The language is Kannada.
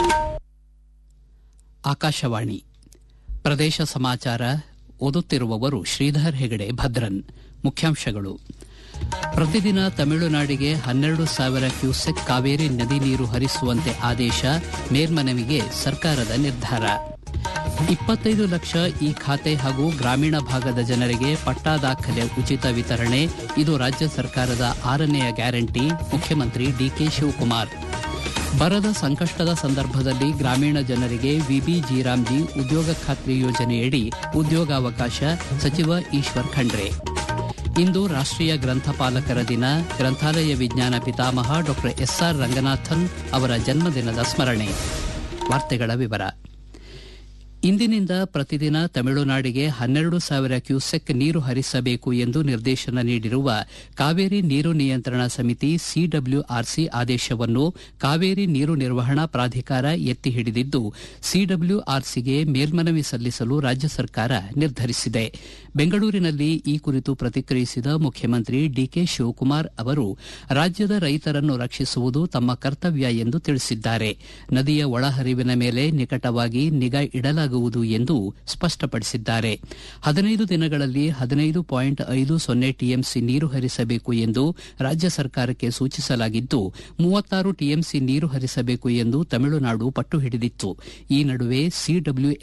ಆಕಾಶವಾಣಿ ಪ್ರದೇಶ ಸಮಾಚಾರ ಓದುತ್ತಿರುವವರು ಶ್ರೀಧರ್ ಹೆಗಡೆ ಭದ್ರನ್ ಮುಖ್ಯಾಂಶಗಳು ಪ್ರತಿದಿನ ತಮಿಳುನಾಡಿಗೆ ಹನ್ನೆರಡು ಸಾವಿರ ಕ್ಯೂಸೆಕ್ ಕಾವೇರಿ ನದಿ ನೀರು ಹರಿಸುವಂತೆ ಆದೇಶ ಮೇಲ್ಮನವಿಗೆ ಸರ್ಕಾರದ ನಿರ್ಧಾರ ಇಪ್ಪತ್ತೈದು ಲಕ್ಷ ಈ ಖಾತೆ ಹಾಗೂ ಗ್ರಾಮೀಣ ಭಾಗದ ಜನರಿಗೆ ಪಟ್ಟಾ ದಾಖಲೆ ಉಚಿತ ವಿತರಣೆ ಇದು ರಾಜ್ಯ ಸರ್ಕಾರದ ಆರನೆಯ ಗ್ಯಾರಂಟಿ ಮುಖ್ಯಮಂತ್ರಿ ಡಿಕೆ ಶಿವಕುಮಾರ್ ಬರದ ಸಂಕಷ್ಟದ ಸಂದರ್ಭದಲ್ಲಿ ಗ್ರಾಮೀಣ ಜನರಿಗೆ ವಿಬಿ ಜೀರಾಮ್ಜಿ ಉದ್ಯೋಗ ಖಾತ್ರಿ ಯೋಜನೆಯಡಿ ಉದ್ಯೋಗಾವಕಾಶ ಸಚಿವ ಈಶ್ವರ್ ಖಂಡ್ರೆ ಇಂದು ರಾಷ್ಟೀಯ ಗ್ರಂಥಪಾಲಕರ ದಿನ ಗ್ರಂಥಾಲಯ ವಿಜ್ಞಾನ ಪಿತಾಮಹ ಡಾ ಎಸ್ಆರ್ ರಂಗನಾಥನ್ ಅವರ ಜನ್ಮದಿನದ ಸ್ಮರಣೆ ವಾರ್ತೆಗಳ ವಿವರ ಇಂದಿನಿಂದ ಪ್ರತಿದಿನ ತಮಿಳುನಾಡಿಗೆ ಹನ್ನೆರಡು ಸಾವಿರ ಕ್ಯೂಸೆಕ್ ನೀರು ಹರಿಸಬೇಕು ಎಂದು ನಿರ್ದೇಶನ ನೀಡಿರುವ ಕಾವೇರಿ ನೀರು ನಿಯಂತ್ರಣ ಸಮಿತಿ ಸಿಡಬ್ಲ್ಯೂಆರ್ಸಿ ಆದೇಶವನ್ನು ಕಾವೇರಿ ನೀರು ನಿರ್ವಹಣಾ ಪ್ರಾಧಿಕಾರ ಎತ್ತಿ ಹಿಡಿದಿದ್ದು ಸಿಡಬ್ಲ್ಯೂಆರ್ಸಿಗೆ ಮೇಲ್ಮನವಿ ಸಲ್ಲಿಸಲು ರಾಜ್ಯ ಸರ್ಕಾರ ನಿರ್ಧರಿಸಿದೆ ಬೆಂಗಳೂರಿನಲ್ಲಿ ಈ ಕುರಿತು ಪ್ರತಿಕ್ರಿಯಿಸಿದ ಮುಖ್ಯಮಂತ್ರಿ ಡಿಕೆ ಶಿವಕುಮಾರ್ ಅವರು ರಾಜ್ಯದ ರೈತರನ್ನು ರಕ್ಷಿಸುವುದು ತಮ್ಮ ಕರ್ತವ್ಯ ಎಂದು ತಿಳಿಸಿದ್ದಾರೆ ನದಿಯ ಒಳಹರಿವಿನ ಮೇಲೆ ನಿಕಟವಾಗಿ ನಿಗಾ ಇಡಲಾಗುವುದು ಎಂದು ಸ್ಪಷ್ಟಪಡಿಸಿದ್ದಾರೆ ಹದಿನೈದು ದಿನಗಳಲ್ಲಿ ಹದಿನೈದು ಪಾಯಿಂಟ್ ಐದು ಸೊನ್ನೆ ಟಿಎಂಸಿ ನೀರು ಹರಿಸಬೇಕು ಎಂದು ರಾಜ್ಯ ಸರ್ಕಾರಕ್ಕೆ ಸೂಚಿಸಲಾಗಿದ್ದು ಮೂವತ್ತಾರು ಟಿಎಂಸಿ ನೀರು ಹರಿಸಬೇಕು ಎಂದು ತಮಿಳುನಾಡು ಪಟ್ಟು ಹಿಡಿದಿತ್ತು ಈ ನಡುವೆ ಸಿಡಬ್ಲ್ಯೂ